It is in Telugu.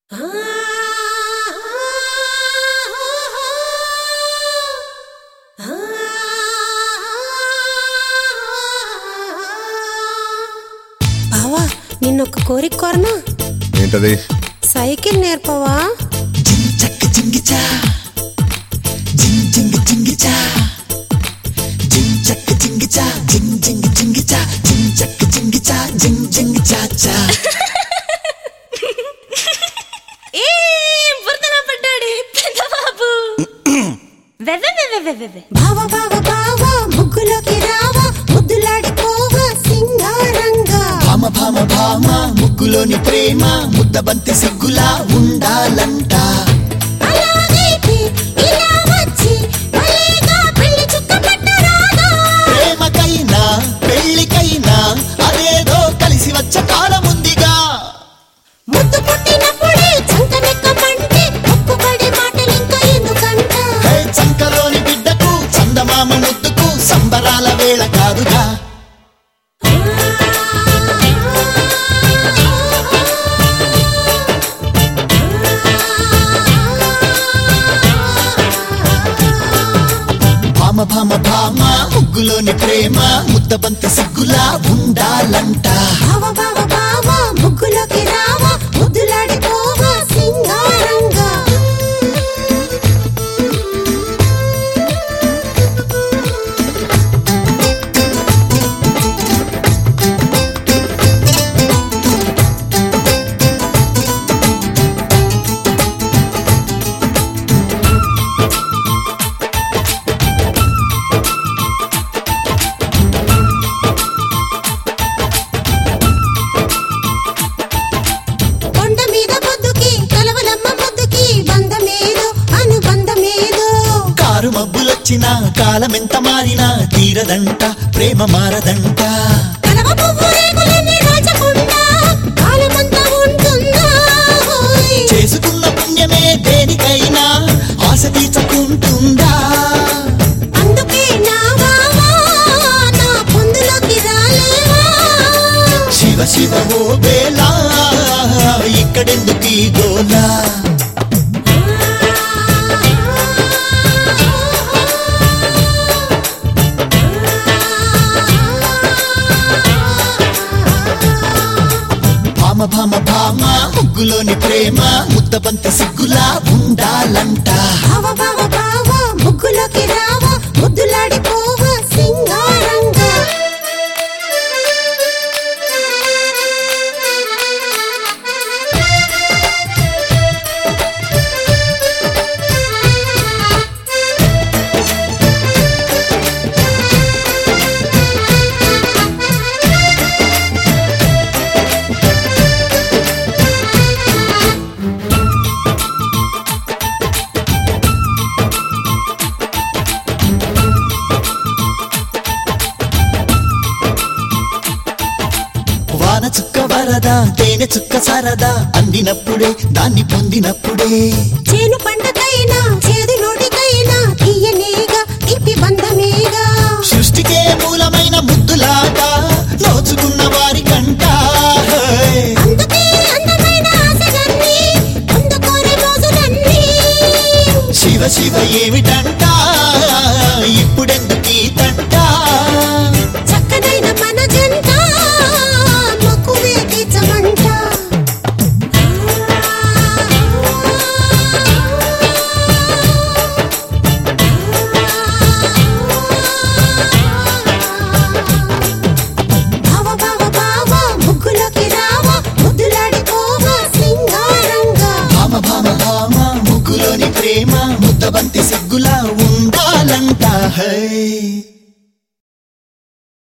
బావా నిన్నొక్క కోరిక కోరనా ఏంటది సైకిల్ నేర్పవా జింగ్ చక్క జింగిచా జింగ్ జింగ్ జింగిచా జింగ్ చక్క జింగిచా జింగ్ జింగ్ జింగిచా జింగ్ చక్క జింగిచా జింగ్ జింగ్ చాచా ఏ బురదలో పడ్డాడే పెద్ద బాబు వెవ్వె వెవ్వె వెవ్వె వెవ్వె. బావ బావ బావ ముగ్గులోకి రావా ముద్దులాడిపోవా సింగారంగా భామ భామ భామ ముగ్గులోని ప్రేమ ముద్దబంతి సిగ్గులా ఉండాలంట అలాగైతే ఇలా వచ్చి భలేగా పెళ్లి చుక్క పట్టరాదా ప్రేమకైనా పెళ్లికైనా అదేదో కలిసి వచ్చే కాలం ఉందిగా ముద్దు పుట్టినప్పుడే చంకనెక్కమంటే ఒప్పుబడి మాటలింకా ఎందుకంట హే చంకలోని బిడ్డకు చందమామ ముద్దుకు సంబరాల వేళ కాదుగా భామ భామ భామ ముగ్గులోని ప్రేమ ముద్దబంతి సిగ్గులా ఉండాలంట బావ బావ బావ ముగ్గులోకి రావా ముద్దులాడిపోవా సింగారంగా కొండ మీద పొద్దుకి కలవలమ్మ పొద్దుకి బంధమేదో అనుబంధమేదో కారు మబ్బులొచ్చినా కాలమెంత మారినా తీరదంట ప్రేమ మారదంట కలవ పువ్వు రేకులన్నీ రాచకుండా కాలమంతా ఉంటుందా హోయ్. చేసుకున్న పుణ్యమే దేనికైనా ఆశ తీర్చుకుంటుందా అందుకే నా బావా నా పొందులోకి రాలేవా శివ శివ ఓ బేలా ఇక్కడెందుకు ఈ గోలా భామ భామ భామ ముగ్గులోని ప్రేమ ముద్దబంతి సిగ్గులా ఉండాలంట బావ బావ బావ ముగ్గులోకి రావా ముద్దులాడిపోవా సింగారంగా వాన చుక్క వరదా తేనె చుక్క సరదా అందినప్పుడే దాన్ని పొందినప్పుడే చేను పంటకైనా చేదు నోటికైనా తీయనేగా తీపి బంధమేగా సృష్టికే మూలమైన ముద్దులాగా నోచుకున్న వారి కంట అందుకే అందమైన ఆశలన్నీ పొందుకోరే రోజులన్నీ శివ శివ ఏమిటంట ఇప్పుడెందుకు ఈ తంట చక్కనైన మన జంట మక్కువే తీర్చమంట బావ బావ బావ ముగ్గులోకి రావా ముద్దులాడిపోవా సింగారంగా భామ భామ భామ ముగ్గులోని ప్రేమ ముద్దబంతి సిగ్గులా ఉండాలంట హై